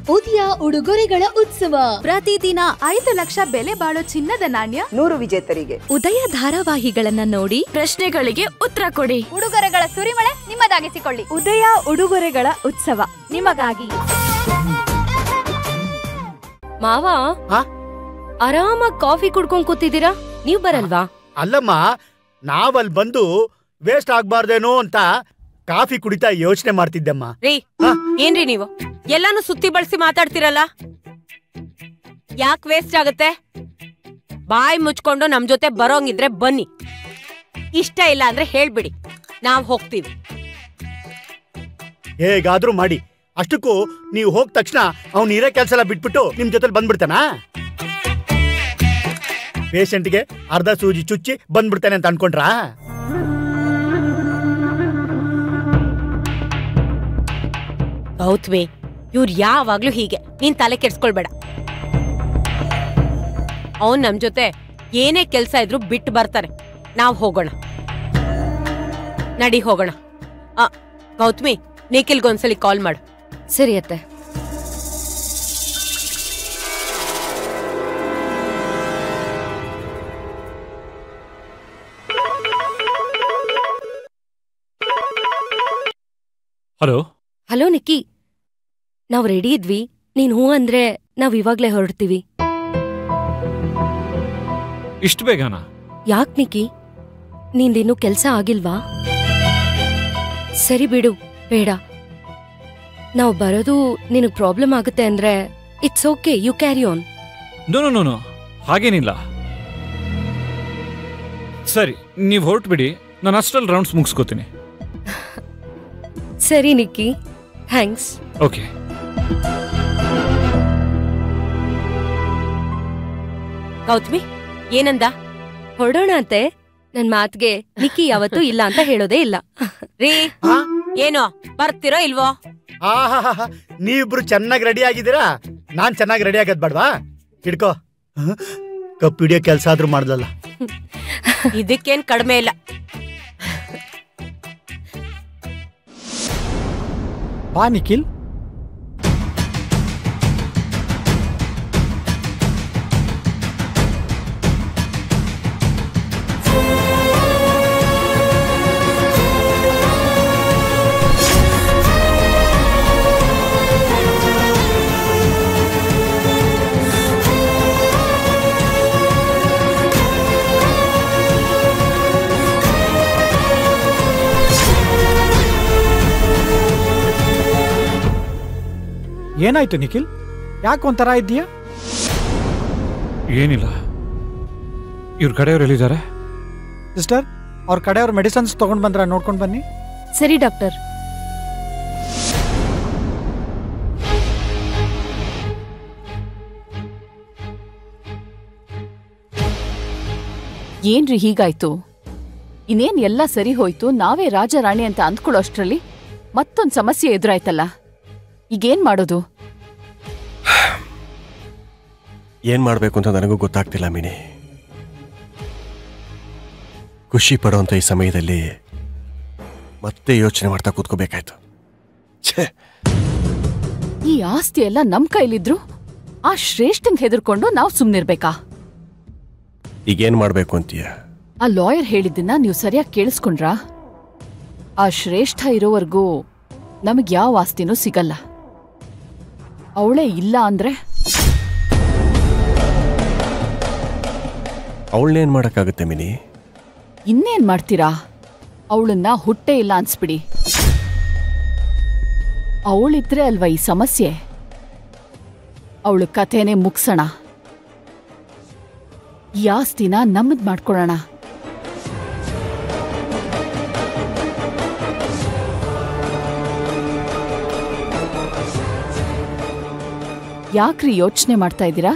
ಉದಯ ಉಡುಗೊರೆಗಳ ಉತ್ಸವ ಪ್ರತಿದಿನ ಐದು ಲಕ್ಷ ಬೆಲೆ ಬಾಳೋ ಚಿನ್ನದ ನಾಣ್ಯ ನೂರು ವಿಜೇತರಿಗೆ ಉದಯ ಧಾರಾವಾಹಿಗಳನ್ನ ನೋಡಿ ಪ್ರಶ್ನೆಗಳಿಗೆ ಉತ್ತರ ಕೊಡಿ ಉಡುಗೊರೆಗಳ ಸುರಿಮಳೆ ನಿಮ್ಮದಾಗಿಸಿಕೊಳ್ಳಿ ಉದಯ ಉಡುಗೊರೆಗಳ ಉತ್ಸವ ನಿಮಗಾಗಿ ಮಾವ ಹಾ? ಆರಾಮಾಗಿ ಕಾಫಿ ಕುಡ್ಕೊಂಡ್ ಕೂತಿದ್ದೀರಾ ನೀವ್ ಬರಲ್ವಾ ಅಲ್ಲಮ್ಮ ನಾವಲ್ಲಿ ಬಂದು ವೇಸ್ಟ್ ಆಗ್ಬಾರ್ದೇನೋ ಅಂತ ಕಾಫಿ ಕುಡಿತಾ ಯೋಚನೆ ಮಾಡ್ತಿದ್ದೆಮ್ಮ ರೀ ಹಾ? ಏನ್ರಿ ನೀವು ಎಲ್ಲಾನು ಸುತ್ತಿ ಬಳಸಿ ಮಾತಾಡ್ತಿರಲ್ಲ ಯಾಕ್ ವೇಸ್ಟ್ ಆಗತ್ತೆ ಬಾಯ್ ಮುಚ್ಕೊಂಡು ನಮ್ ಜೊತೆ ಬರೋಂಗಿದ್ರೆ ಬನ್ನಿ ಇಷ್ಟ ಇಲ್ಲ ಅಂದ್ರೆ ಹೇಳ್ಬಿಡಿ ನಾವ್ ಹೋಗ್ತೀವಿ ಹೇಗಾದ್ರೂ ಮಾಡಿ ಅಷ್ಟಕ್ಕೂ ನೀವು ಹೋದ ತಕ್ಷಣ ಅವ್ನು ಇರೋ ಕೆಲಸ ಎಲ್ಲ ಬಿಟ್ಬಿಟ್ಟು ನಿಮ್ ಜೊತೆ ಬಂದ್ಬಿಡ್ತಾನಾ ಪೇಷಂಟ್ಗೆ ಅರ್ಧ ಸೂಜಿ ಚುಚ್ಚಿ ಬಂದ್ಬಿಡ್ತಾನೆ ಅಂತ ಅನ್ಕೊಂಡ್ರಾ ಗೌತ್ಮಿ ಇವ್ರು ಯಾವಾಗ್ಲೂ ಹೀಗೆ ನೀನ್ ತಲೆ ಕೆಡ್ಸ್ಕೊಳ್ಬೇಡ ಅವನ್ ನಮ್ ಜೊತೆ ಏನೇ ಕೆಲ್ಸ ಇದ್ರು ಬಿಟ್ಟು ಬರ್ತಾರೆ ನಾವ್ ಹೋಗೋಣ ನಡಿ ಹೋಗೋಣ ಆ ಗೌತಮಿ ನಿಖಿಲ್ಗೊಂದ್ಸಲಿ ಕಾಲ್ ಮಾಡು ಸರಿ ಅತ್ತೆ ಹಲೋ ಹಲೋ ನಿಕ್ಕಿ ನಾವ್ ರೆಡಿ ಇದ್ವಿ ನೀನ್ ಹೂ ಅಂದ್ರೆ ನಾವ್ ಇವಾಗ್ಲೇ ಹೊರಡ್ತೀವಿ ಇಷ್ಟು ಬೇಗನಾ ಯಾಕ್ ನಿಕ್ಕಿ ನಿಂದಿನ್ನೂ ಕೆಲ್ಸ ಆಗಿಲ್ವಾ ಸರಿ ಬಿಡು ಬೇಡ ನಾವ್ ಬರೋದು ನಿನಗ್ ಪ್ರಾಬ್ಲಮ್ ಆಗುತ್ತೆ ಅಂದ್ರೆ it's okay you carry on no no no no ಹಾಗೇನಿಲ್ಲ ಸರಿ ನೀವು ಹೊರಟ್ಬಿಡಿ ನಾನು ಅಷ್ಟರಲ್ಲಿ ರೌಂಡ್ಸ್ ಮುಗಿಸ್ಕೋತೀನಿ ಸರಿ ನಿಕ್ಕಿ ಥ್ಯಾಂಕ್ಸ್ ಓಕೆ ಗೌತಮಿ ಏನಂದ ಹೊರಡೋಣ ಅಂತೆ ನನ್ ಮಾತ್ಗೆ ನಿಕ್ಕಿ ಯಾವತ್ತೂ ಇಲ್ಲ ಅಂತ ಹೇಳೋದೇ ಇಲ್ಲ ರೀ ಹಾ? ಏನೋ ಬರ್ತಿರೋ ಇಲ್ವೋ ಆಹಾಹಾ ನೀವಿಬ್ರು ಚೆನ್ನಾಗಿ ರೆಡಿ ಆಗಿದ್ದೀರಾ ನಾನ್ ಚೆನ್ನಾಗಿ ರೆಡಿ ಆಗೋದ್ ಬೇಡ್ವಾ ಹಿಡ್ಕೋ ಹ? ಕಪ್ ಹಿಡಿಯೋ ಕೆಲಸ ಆದ್ರೂ ಮಾಡ್ದಲ್ಲ ಇದಕ್ಕೇನ್ ಕಡಿಮೆ ಇಲ್ಲ ಬಾ ನಿಖಿಲ್ ಏನಾಯ್ತು ನಿಖಿಲ್ ಯಾಕೆ ಒಂಥರ ಇದ್ದೀಯಾ ಏನಿಲ್ಲ ಇವ್ರ ಕಡೆಯವ್ರು ಎಲ್ಲಿದ್ದಾರೆ ಸಿಸ್ಟರ್ ಅವ್ರ ಕಡೆಯವ್ರ ಮೆಡಿಸನ್ಸ್ ತಗೊಂಡ್ ಬಂದ್ರ ನೋಡ್ಕೊಂಡು ಬನ್ನಿ ಸರಿ ಡಾಕ್ಟರ್ ಏನ್ರಿ ಹೀಗಾಯ್ತು ಇನ್ನೇನ್ ಎಲ್ಲ ಸರಿ ಹೋಯ್ತು ನಾವೇ ರಾಜರಾಣಿ ಅಂತ ಅಂದ್ಕೊಳ್ಳೋ ಅಷ್ಟ್ರಲ್ಲಿ ಮತ್ತೊಂದ್ ಸಮಸ್ಯೆ ಎದುರಾಯ್ತಲ್ಲ ಈಗೇನ್ ಮಾಡೋದು ಏನ್ ಮಾಡ್ಬೇಕು ಅಂತ ನನಗೂ ಗೊತ್ತಾಗ್ತಿಲ್ಲ ಮಿನಿ ಖುಷಿ ಪಡೋಂಥ ಈ ಸಮಯದಲ್ಲಿ ಮತ್ತೆ ಯೋಚನೆ ಮಾಡ್ತಾ ಕೂತ್ಕೋಬೇಕಾಯ್ತು ಛೇ ಈ ಆಸ್ತಿ ಎಲ್ಲ ನಮ್ ಕೈಲಿದ್ರು ಆ ಶ್ರೇಷ್ಠಂಗ್ ಹೆದರ್ಕೊಂಡು ನಾವ್ ಸುಮ್ನಿರ್ಬೇಕಾ ಈಗೇನ್ ಮಾಡ್ಬೇಕು ಅಂತೀಯ ಆ ಲಾಯರ್ ಹೇಳಿದ್ದನ್ನ ನೀವು ಸರಿಯಾಗಿ ಕೇಳಿಸ್ಕೊಂಡ್ರಾ ಆ ಶ್ರೇಷ್ಠ ಇರೋವರೆಗೂ ನಮಗ್ ಯಾವ ಆಸ್ತಿನೂ ಸಿಗಲ್ಲ ಅವಳೇ ಇಲ್ಲ ಅಂದ್ರೆ ಅವಳನ್ನೇನ್ ಮಾಡಕ್ಕಾಗುತ್ತೆ ಮಿನಿ ಇನ್ನೇನ್ ಮಾಡ್ತೀರಾ ಅವಳನ್ನ ಹುಟ್ಟೆ ಇಲ್ಲ ಅನ್ಸ್ಬಿಡಿ ಅವಳಿದ್ರೆ ಅಲ್ವಾ ಈ ಸಮಸ್ಯೆ ಅವಳ ಕಥೆನೇ ಮುಗ್ಸೋಣ ಈ ಆಸ್ತಿನ ನಮ್ಮದ್ ಮಾಡ್ಕೊಳ್ಳೋಣ ಯಾಕ್ರಿ ಯೋಚನೆ ಮಾಡ್ತಾ ಇದ್ದೀರಾ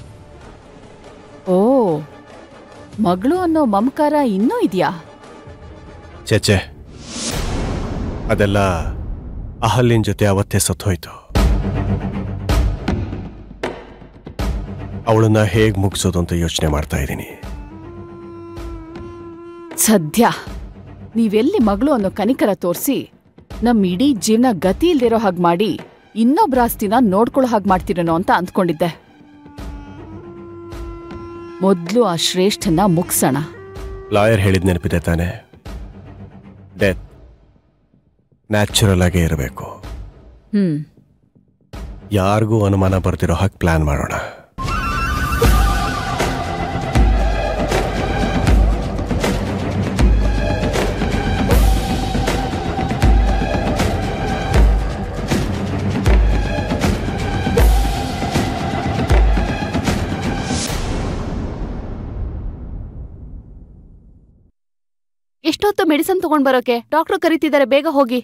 ಓ ಮಗಳು ಅನ್ನೋ ಮಮಕಾರ ಇನ್ನೂ ಇದೆಯಾ ಚೇಚೆ ಅದೆಲ್ಲ ಅಹಲ್ಯನ್ ಜೊತೆ ಅವತ್ತೇ ಸತ್ತೋಯ್ತು ಅವಳನ್ನ ಹೇಗ್ ಮುಗಿಸೋದು ಅಂತ ಯೋಚನೆ ಮಾಡ್ತಾ ಇದ್ದೀನಿ ಸದ್ಯ ನೀವೆಲ್ಲಿ ಮಗಳು ಅನ್ನೋ ಕನಿಕರ ತೋರಿಸಿ ನಮ್ ಇಡೀ ಜೀವನ ಗತಿ ಇಲ್ದಿರೋ ಹಾಗೆ ಮಾಡಿ ಇನ್ನೊಬ್ರ ಆಸ್ತಿನ ನೋಡ್ಕೊಳ್ಳೋ ಹಾಗೆ ಮಾಡ್ತೀರೇನೋ ಅಂತ ಅಂದ್ಕೊಂಡಿದ್ದೆ ಮೊದ್ಲು ಆ ಶ್ರೇಷ್ಠನ ಮುಗ್ಸೋಣ ಲಾಯರ್ ಹೇಳಿದ ನೆನಪಿದೆ ತಾನೆ ಡೆತ್ ನ್ಯಾಚುರಲ್ ಆಗೇ ಇರಬೇಕು ಹ್ಮ್ ಯಾರಿಗೂ ಅನುಮಾನ ಬರ್ತಿರೋ ಹಾಗೆ ಪ್ಲಾನ್ ಮಾಡೋಣ ಎಷ್ಟೊತ್ತು ಮೆಡಿಸನ್ ತಗೊಂಡ್ ಬರೋಕೆ ಡಾಕ್ಟರ್ ಕರೀತಿದ್ದಾರೆ ಬೇಗ ಹೋಗಿ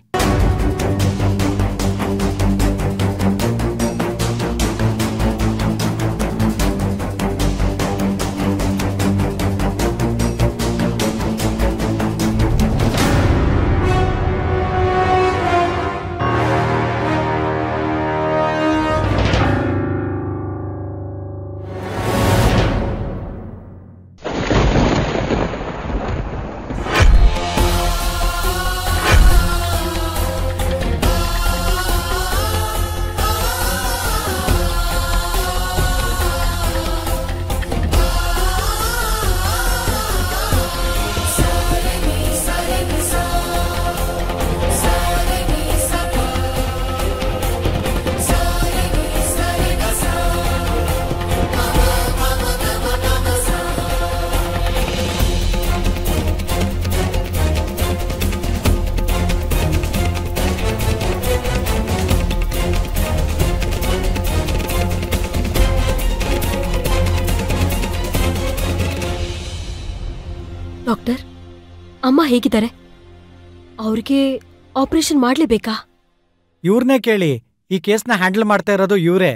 ಡಾಕ್ಟರ್ ಅಮ್ಮ ಹೇಗಿದ್ದಾರೆ ಅವ್ರಿಗೆ ಆಪರೇಷನ್ ಮಾಡ್ಲೇಬೇಕಾ ಇವ್ರನ್ನೇ ಕೇಳಿ ಈ ಕೇಸ್ನ ಹ್ಯಾಂಡಲ್ ಮಾಡ್ತಾ ಇರೋದು ಇವರೇ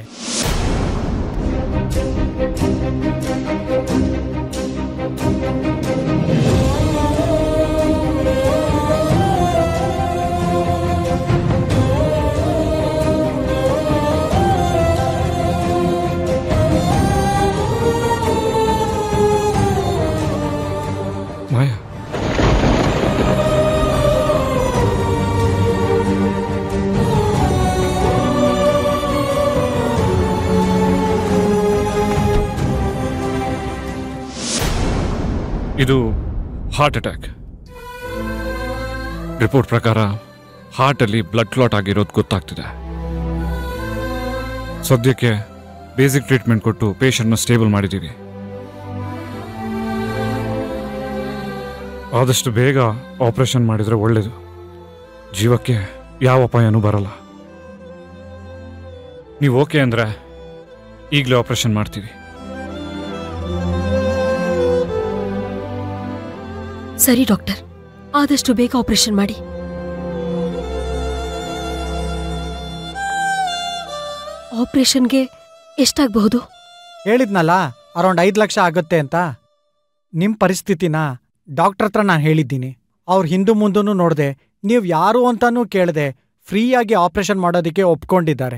ಮಾಯಾ ಇದು ಹಾರ್ಟ್ ಅಟ್ಯಾಕ್ ರಿಪೋರ್ಟ್ ಪ್ರಕಾರ ಹಾರ್ಟಲ್ಲಿ ಬ್ಲಡ್ ಕ್ಲಾಟ್ ಆಗಿರೋದು ಗೊತ್ತಾಗ್ತಿದೆ ಸದ್ಯಕ್ಕೆ ಬೇಸಿಕ್ ಟ್ರೀಟ್ಮೆಂಟ್ ಕೊಟ್ಟು ಪೇಷಂಟ್ನ ಸ್ಟೇಬಲ್ ಮಾಡಿದ್ದೀವಿ ಆದಷ್ಟು ಬೇಗ ಆಪರೇಷನ್ ಮಾಡಿದರೆ ಒಳ್ಳೆಯದು ಜೀವಕ್ಕೆ ಯಾವ ಅಪಾಯನೂ ಬರಲ್ಲ ನೀವು ಓಕೆ ಅಂದರೆ ಈಗಲೇ ಆಪರೇಷನ್ ಮಾಡ್ತೀವಿ ಸರಿ ಡಾಕ್ಟರ್ ಆದಷ್ಟು ಬೇಗ ಆಪರೇಷನ್ ಮಾಡಿ ಆಪರೇಷನ್ಗೆ ಎಷ್ಟಾಗಬಹುದು ಹೇಳಿದ್ನಲ್ಲ ಅರೌಂಡ್ ಐದು ಲಕ್ಷ ಆಗುತ್ತೆ ಅಂತ ನಿಮ್ಮ ಪರಿಸ್ಥಿತಿನ ಡಾಕ್ಟರ್ ಹತ್ರ ನಾನು ಹೇಳಿದ್ದೀನಿ ಅವ್ರು ಹಿಂದು ಮುಂದೂ ನೋಡಿದೆ ನೀವು ಯಾರು ಅಂತಾನೂ ಕೇಳದೆ ಫ್ರೀಯಾಗಿ ಆಪರೇಷನ್ ಮಾಡೋದಕ್ಕೆ ಒಪ್ಕೊಂಡಿದ್ದಾರೆ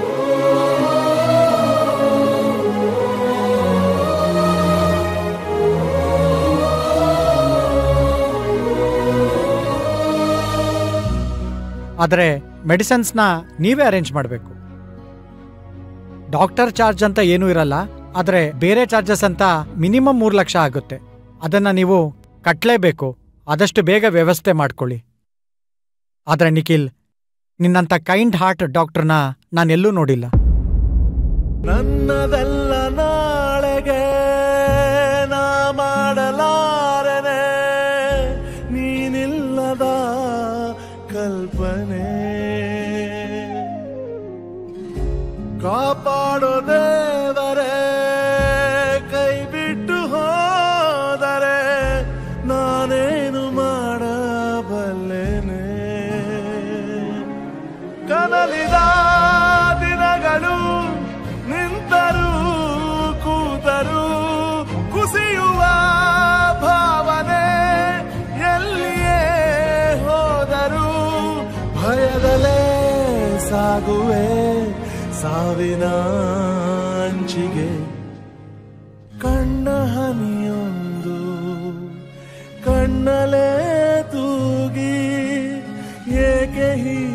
ಆದರೆ ಮೆಡಿಸಿನ್ಸ್ನ ನೀವೇ ಅರೇಂಜ್ ಮಾಡಬೇಕು ಡಾಕ್ಟರ್ ಚಾರ್ಜ್ ಅಂತ ಏನೂ ಇರಲ್ಲ ಆದರೆ ಬೇರೆ ಚಾರ್ಜಸ್ ಅಂತ ಮಿನಿಮಮ್ ಮೂರು ಲಕ್ಷ ಆಗುತ್ತೆ ಅದನ್ನು ನೀವು ಕಟ್ಟಲೇಬೇಕು ಆದಷ್ಟು ಬೇಗ ವ್ಯವಸ್ಥೆ ಮಾಡ್ಕೊಳ್ಳಿ ಆದರೆ ನಿಖಿಲ್ ನಿನ್ನಂಥ ಕೈಂಡ್ ಹಾರ್ಟ್ ಡಾಕ್ಟರ್ನ ನಾನೆಲ್ಲೂ ನೋಡಿಲ್ಲ ನನ್ನದೆಲ್ಲ ನಾಳೆಗೆ ನಾ ಮಾಡಲಾರನೆ ನೀನಿಲ್ಲದ ಕಲ್ಪನೆ ಕಾಪಾಡೋ ದೇವರೇ ಕೈ ಬಿಟ್ಟು ಹೋದರೆ ನಾನೇನು ಮಾಡಬಲ್ಲೆನೆ ಕನಲಿದ ದಿನಗಳು ನಿಂತರೂ ಕೂತರೂ ಕುಸಿಯುವ ಭಾವನೆ ಎಲ್ಲಿಯೇ ಹೋದರೂ ಭಯದಲೇ ಸಾಗುವೆ ಸಾವಿನ ಅಂಚಿಗೆ ಕಣ್ಣ ಹನಿಯೊಂದು ಕಣ್ಣಲೇ ತೂಗಿ ಏಕೆ ಹೀ